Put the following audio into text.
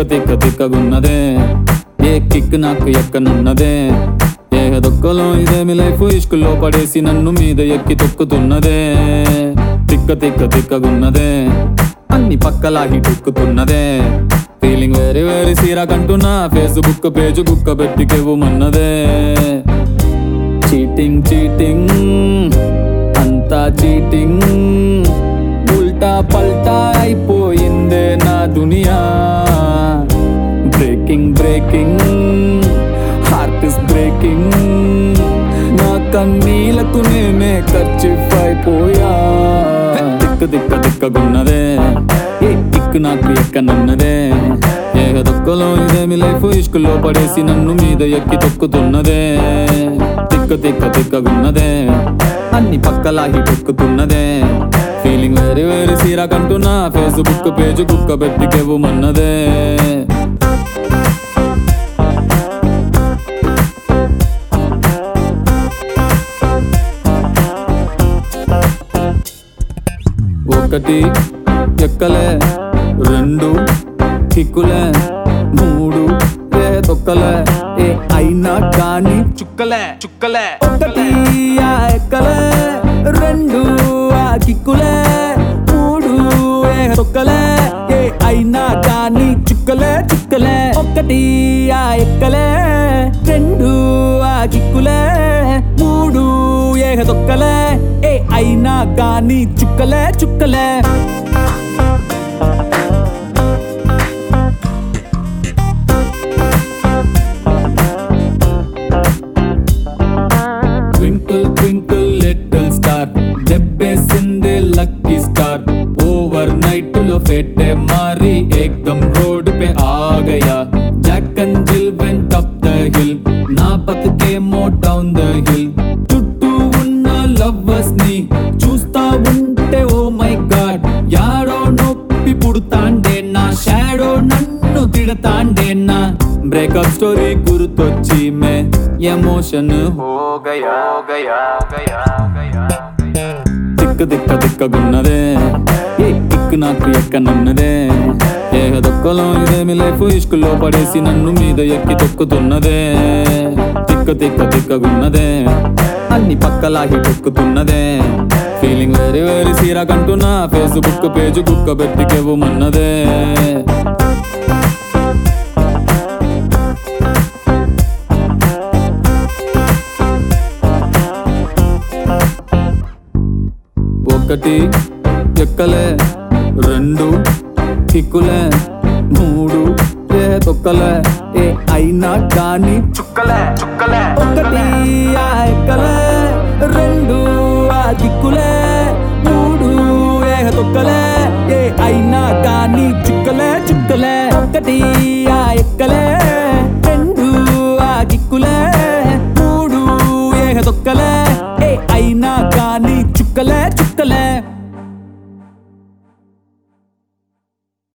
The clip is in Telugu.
తిక్క తిక్కగున్నదే ఏ కిక్ నాకు ఎక్కనున్నదే ఏ దొక్కలో ఇదేమి లైఫ్ ఇష్కుల్లో పడేసి నన్ను మీద ఎక్కి తొక్కుతున్నదే తిక్క తిక్క తిక్కగున్నదే అన్ని పక్కలాగి టొక్కుతున్నదే ఫీలింగ్ వేరే వేరే సీరా కంటున్నా ఫేస్బుక్ పేజ్ కుక్క పెట్టికెవ్వమన్నదే చీటింగ్ చీటింగ్ అంతా చీటింగ్ ఉల్టా పల్టా అయిపోయిందే నా దునియా breaking breaking heart is breaking నా కన్నీలకు నేనే ఖర్చిఫ్ అయిపోయా దిక్క దిక్క దిక్కగున్నదే ఏ దిక్కు నాకు ఎక్కనున్నదే ఏ దొక్కలో ఇదేమి లైఫ్ ఇష్కుల్లో పడేసి నన్ను మీద ఎక్కి తొక్కుతున్నదే తిక్క తిక్క తిక్కగున్నదే అన్ని పక్కలాగి తొక్కుతున్నదే ఫీలింగ్ వేరే వేరే సీరా కంటున్నా ఫేస్బుక్ పేజ్ కుక్క పెట్టికెవ్వమన్నదే ఒకటి ఎక్కలే రెండు కిక్కులే మూడు ఏ తొక్కలే ఏ అయినా కానీ చుక్కలే చుక్కలే ఒకటి ఆ ఎక్కలే రెండు ఆ కిక్కులే మూడు ఏ తొక్కలే ఏ అయినా కానీ చుక్కలే చుక్కలే ఒకటి ఆ ఎక్కలే రెండు ఆ కిక్కులే మూడు ఏ తొక్కలే ఏ అయినా కానీ చుక్కలే చుక్కలే ట్వింకిల్ ట్వింకిల్ లిటిల్ స్టార్ దెబ్బేసింది లక్కీ స్టార్ ఓవర్ నైట్ లో ఫెట్టే మారి ఏకదమ్ రోడ్ पे आ गया Jack and Jill went up the hill నా బతుకేమో డౌన్ ద హిల్ చుట్టూ ఉన్న లవ్వర్స్ ని చూస్తా ఉంటే ఓ మై గాడ్ యాడో నొప్పి పుడుతాండే నా షాడో నన్ను తిడతాండే నా బ్రేకప్ స్టోరీ గుర్తొచ్చి మే ఎమోషన్ హో గయా గయా గయా గయా తిక్క తిక్క తిక్కగున్నదే ఏ కిక్ నాకు ఎక్కనున్నదే ఏ దొక్కలో ఇదేమి లైఫ్ ఇష్కుల్లో పడేసి నన్ను మీద ఎక్కి తొక్కుతున్నదే తిక్క తిక్క తిక్కగున్నదే అన్ని పక్కలాగి తొక్కుతున్నదే ఫీలింగ్ వేరే వేరే సీరా కంటున్నా ఫేస్బుక్ పేజ్ కుక్క పెట్టికెవ్వమన్నదే ఒకటి ఎక్కలే రెండు కిక్కులే మూడు ఏ తొక్కలే ఏ అయినా కానీ చుక్కలే చుక్కలే ఒకటి